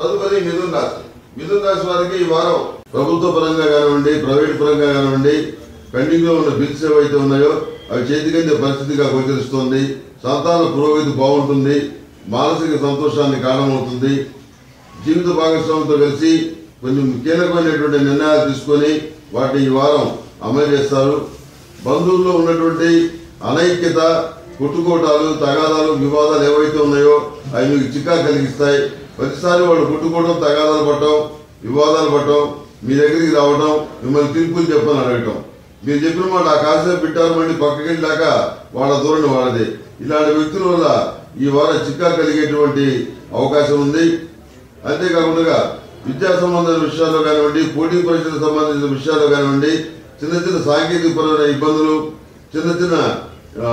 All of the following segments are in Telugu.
తదుపరి మిథున్ రాశి మిథున్ రాశి వారికి ఈ వారం ప్రభుత్వ పరంగా కానివ్వండి ప్రైవేట్ పరంగా కానివ్వండి పెండింగ్ లో ఉన్న బిల్స్ ఏవైతే ఉన్నాయో అవి చేతికందే పరిస్థితిగా గోచరిస్తోంది సంతాన పురోగతి బాగుంటుంది మానసిక సంతోషాన్ని కారణమవుతుంది జీవిత భాగస్వామితో కలిసి కొన్ని కీలకమైనటువంటి నిర్ణయాలు తీసుకొని వాటిని ఈ వారం అమలు చేస్తారు బంధువుల్లో ఉన్నటువంటి అనైక్యత కొట్టుకోటాలు తగాదాలు వివాదాలు ఏవైతే ఉన్నాయో అవి మీకు చిక్కా కలిగిస్తాయి ప్రతిసారి వాళ్ళు కొట్టుకోవడం తగాదాలు పట్టడం వివాదాలు పట్టడం మీ దగ్గరికి రావడం మిమ్మల్ని తీర్పులు చెప్పని అడగటం మీరు చెప్పిన మాట ఆ కాసేపు పెట్టారు మళ్ళీ పక్కకి వెళ్ళాక వాళ్ళ ధోరణి వాళ్ళది ఇలాంటి వ్యక్తుల వల్ల ఈ వారం చిక్కా కలిగేటువంటి అవకాశం ఉంది అంతేకాకుండా విద్యా సంబంధమైన విషయాల్లో కానివ్వండి పోటీ పరీక్షలకు సంబంధించిన విషయాల్లో కానివ్వండి చిన్న చిన్న సాంకేతిక పరమైన ఇబ్బందులు చిన్న చిన్న ఆ,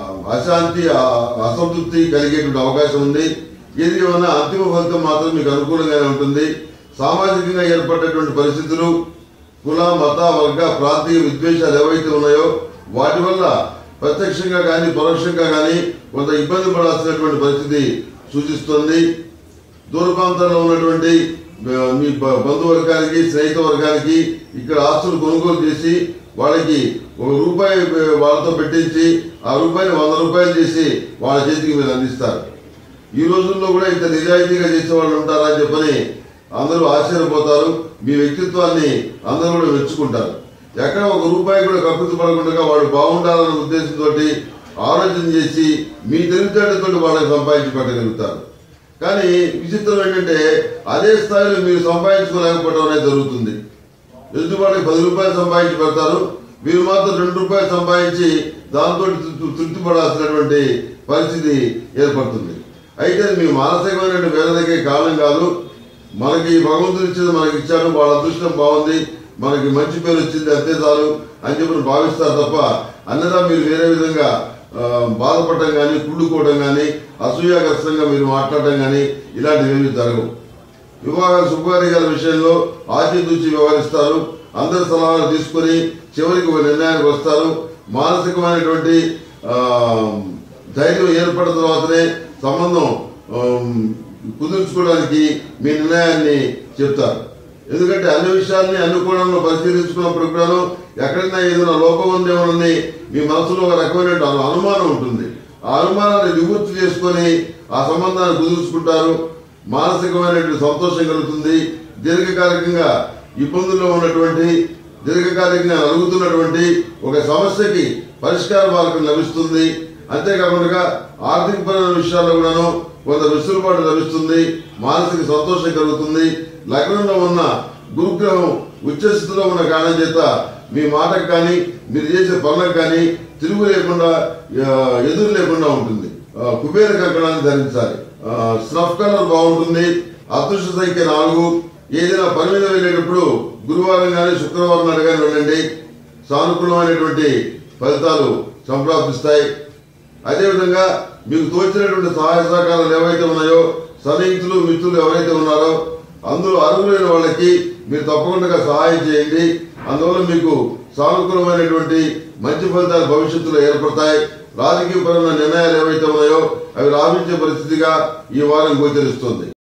అశాంతి ఆ, అసంతృప్తి కలిగేటువంటి అవకాశం ఉంది ఏది ఏమన్నా అంతిమ ఫలితం మాత్రం మీకు అనుకూలంగానే ఉంటుంది సామాజికంగా ఏర్పడేటువంటి పరిస్థితులు కుల మత వర్గ ప్రాంతీయ విద్వేషాలు ఏవైతే ఉన్నాయో వాటి వల్ల ప్రత్యక్షంగా కానీ పరోక్షంగా కానీ కొంత ఇబ్బంది పడాల్సినటువంటి పరిస్థితి సూచిస్తుంది దూర ప్రాంతాల్లో ఉన్నటువంటి ఆ, మీ బ- బంధువర్గానికి స్నేహిత వర్గానికి ఇక్కడ ఆస్తులు కొనుగోలు చేసి వాళ్ళకి ఒక రూపాయి ఆ, వాళ్ళతో పెట్టించి ఆ రూపాయిని వంద రూపాయలు చేసి వాళ్ళ చేతికి మీరు అందిస్తారు ఈ రోజుల్లో కూడా ఇంత నిజాయితీగా చేసే వాళ్ళు ఉంటారా అని చెప్పని అందరూ ఆశ్చర్యపోతారు మీ వ్యక్తిత్వాన్ని అందరూ కూడా మెచ్చుకుంటారు ఎక్కడ ఒక రూపాయి కూడా కక్కుతు పడకుండా వాడు బాగుండాలన్న ఉద్దేశంతో ఆలోచన చేసి మీ తెలివితేటతో వాళ్ళకి సంపాదించి పెట్టగలుగుతారు కానీ విచిత్రం ఏంటంటే అదే స్థాయిలో మీరు సంపాదించుకోలేకపోవడం అనేది జరుగుతుంది ఎదుటి వాళ్ళకి పది రూపాయలు సంపాదించి పెడతారు మీరు మాత్రం రెండు రూపాయలు సంపాదించి దాంతో తృ- తృప్తి పడాల్సినటువంటి పరిస్థితి ఏర్పడుతుంది అయితే మీ మానసికమైనటువంటి వేదనకి కారణం కాదు మనకి భగవంతుడు ఇచ్చింది మనకి ఇచ్చాడు వాళ్ళ అదృష్టం బాగుంది మనకి మంచి పేరు వచ్చింది అంతే చాలు అని చెప్పి భావిస్తారు తప్ప అన్నదా మీరు వేరే విధంగా ఆ, బాధపడటం కానీ కుళ్ళుకోవడం కానీ అసూయాగ్రస్తంగా మీరు మాట్లాడటం కానీ ఇలాంటివి ఏమీ జరగవు వివాహ శుభకార్యాల విషయంలో ఆచితూచి వ్యవహరిస్తారు అందరి సలహాలు తీసుకొని చివరికి ఒక నిర్ణయానికి వస్తారు మానసికమైనటువంటి ఆ, ధైర్యం ఏర్పడిన తర్వాతనే సంబంధం ఆమ్, కుదుర్చుకోవడానికి మీ నిర్ణయాన్ని చెప్తారు ఎందుకంటే అన్ని విషయాల్ని అన్ని కోణంలో పరిశీలించుకున్నప్పుడు కూడాను ఎక్కడైనా ఏదైనా లోపం ఉందేమోనని మీ మనసులో ఒక రకమైన అను- అనుమానం ఉంటుంది ఆ అనుమానాన్ని నివృత్తి చేసుకొని ఆ సంబంధాన్ని కుదుర్చుకుంటారు మానసికమైనటువంటి సంతోషం కలుగుతుంది దీర్ఘకాలికంగా ఇబ్బందుల్లో ఉన్నటువంటి దీర్ఘకాలికంగా నలుగుతున్నటువంటి ఒక సమస్యకి పరిష్కార మార్గం లభిస్తుంది అంతేకాకుండా ఆర్థికపరమైన విషయాల్లో కూడాను కొంత వెసులుబాటు లభిస్తుంది మానసిక సంతోషం కలుగుతుంది లగ్నంలో ఉన్న గురుగ్రహం ఉచ్చస్థితిలో ఉన్న కారణం చేత మీ మాటకు కానీ మీరు చేసే పనులకు కానీ తిరుగు లేకుండా ఆ, ఎదురు లేకుండా ఉంటుంది ఆ, కుబేర కంకణాన్ని ధరించాలి ఆ, స్నఫ్ కలర్ బాగుంటుంది అదృష్ట సంఖ్య నాలుగు ఏదైనా పని మీద వెళ్ళేటప్పుడు గురువారం కానీ శుక్రవారం నాడు కానీ వెళ్ళండి సానుకూలమైనటువంటి ఫలితాలు సంప్రాప్తిస్తాయి అదేవిధంగా మీకు తోచినటువంటి సహాయ సహకారాలు ఏవైతే ఉన్నాయో సన్నిహితులు మిత్రులు ఎవరైతే ఉన్నారో అందులో అర్హులైన వాళ్ళకి మీరు తప్పకుండా సహాయం చేయండి అందువల్ల మీకు సానుకూలమైనటువంటి మంచి ఫలితాలు భవిష్యత్తులో ఏర్పడతాయి రాజకీయపరమైన నిర్ణయాలు ఏవైతే ఉన్నాయో అవి రాబించే పరిస్థితిగా ఈ వారం గోచరిస్తుంది